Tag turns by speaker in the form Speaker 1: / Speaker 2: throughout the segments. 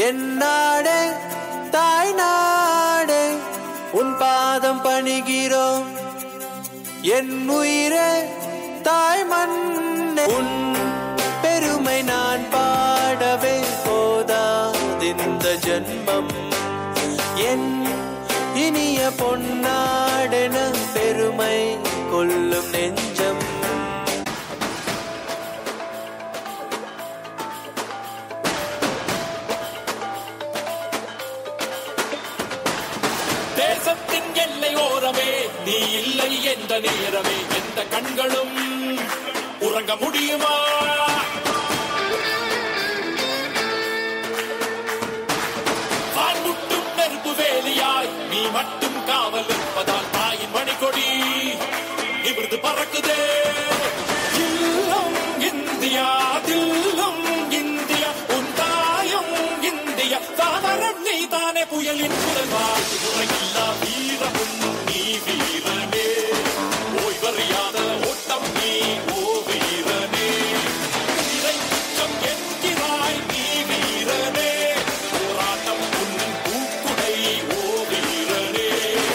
Speaker 1: என் நாடே தாய் நாடே உன் பாதம் பணிகிறோம் என் உயிரே தாய் மண்ணே உன் பெருமை நான் பாடவே போதாதிந்த ஜென்மம் என் இனிய பொன்னாடென பெருமை கொள்ளும் நெஞ்சம்
Speaker 2: தேசத்தின் எல்லை ஓரமே நீ இல்லை என்ற நேரமே எந்த கண்களும் உறங்க முடியுமா வான்முட்டும் நெருப்பு வேலியாய் நீ மட்டும் காவல் இருப்பதால் தாயின் மணிக்கொடி நிமிர்ந்து பறக்குதே இல்லம் இந்தியா தில்லம் இந்தியா உன் தாயும் இந்தியா தாவரம் நீ தானே புயலின் புதல்வா உரையில்லா வீரமும் நீ வீரனே ஓய்வறியாத ஓட்டம் நீ ஓ வீரனே இறை குற்றம் என்கிறாய் நீ வீரனே போராட்டம் உன் பூக்குடை ஓ வீரனே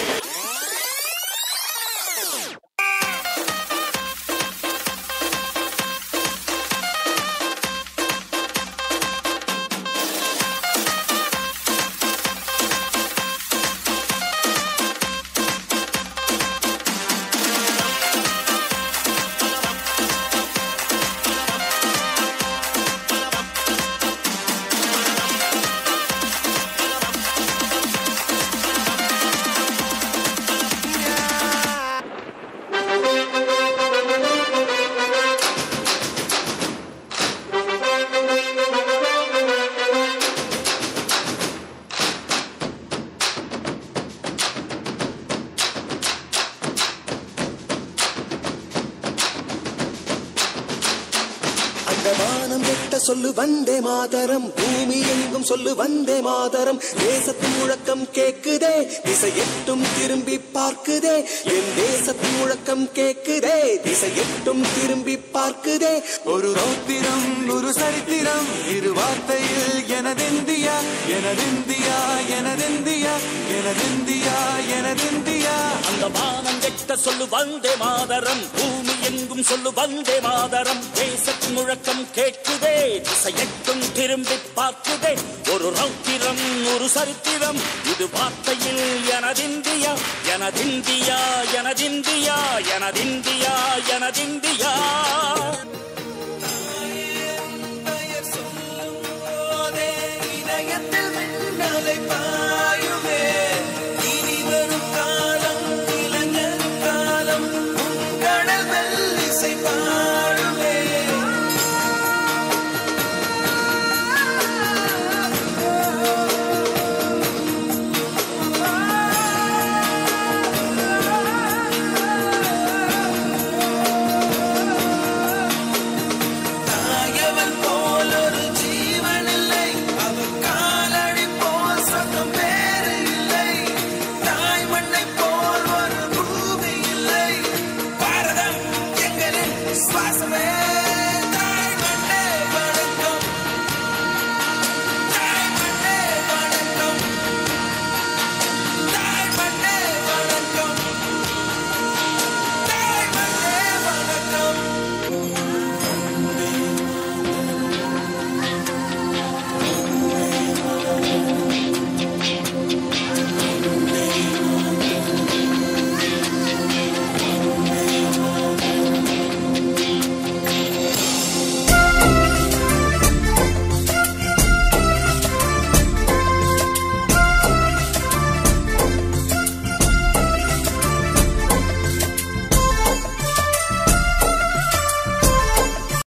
Speaker 3: அந்த வானம் எட்ட சொல்லு வந்தே மாதரம் பூமி எங்கும் சொல்லு வந்தே மாதரம் தேசத்தின் முழக்கம் கேக்குதே திசை எட்டும் திரும்பி பார்க்குதே என் தேசத்தின் முழக்கம் கேக்குதே திசை எட்டும் திரும்பி பார்க்குதே
Speaker 1: ஒரு ரௌத்திரம் ஒரு சரித்திரம் இரு வார்த்தையில் எனதிந்தியா எனதிந்தியா எனதிந்தியா எனதிந்தியா எனதிந்தியா
Speaker 4: அந்த வானம் எட்ட சொல்லு வந்தே மாதரம் பூமி எங்கும் சொல்லு வந்தே மாதரம் தேசத்தின் முழக்கம் கேட்குதே திசையெட்டும் திரும்பி பார்க்குதே ஒரு ரௌத்திரம் ஒரு சரித்திரம் இது வார்த்தையில் எனதிந்தியா எனதிந்தியா எனதிந்தியா எனதிந்தியா எனதிந்தியா
Speaker 1: இதயத்தில் மின்னலை பார்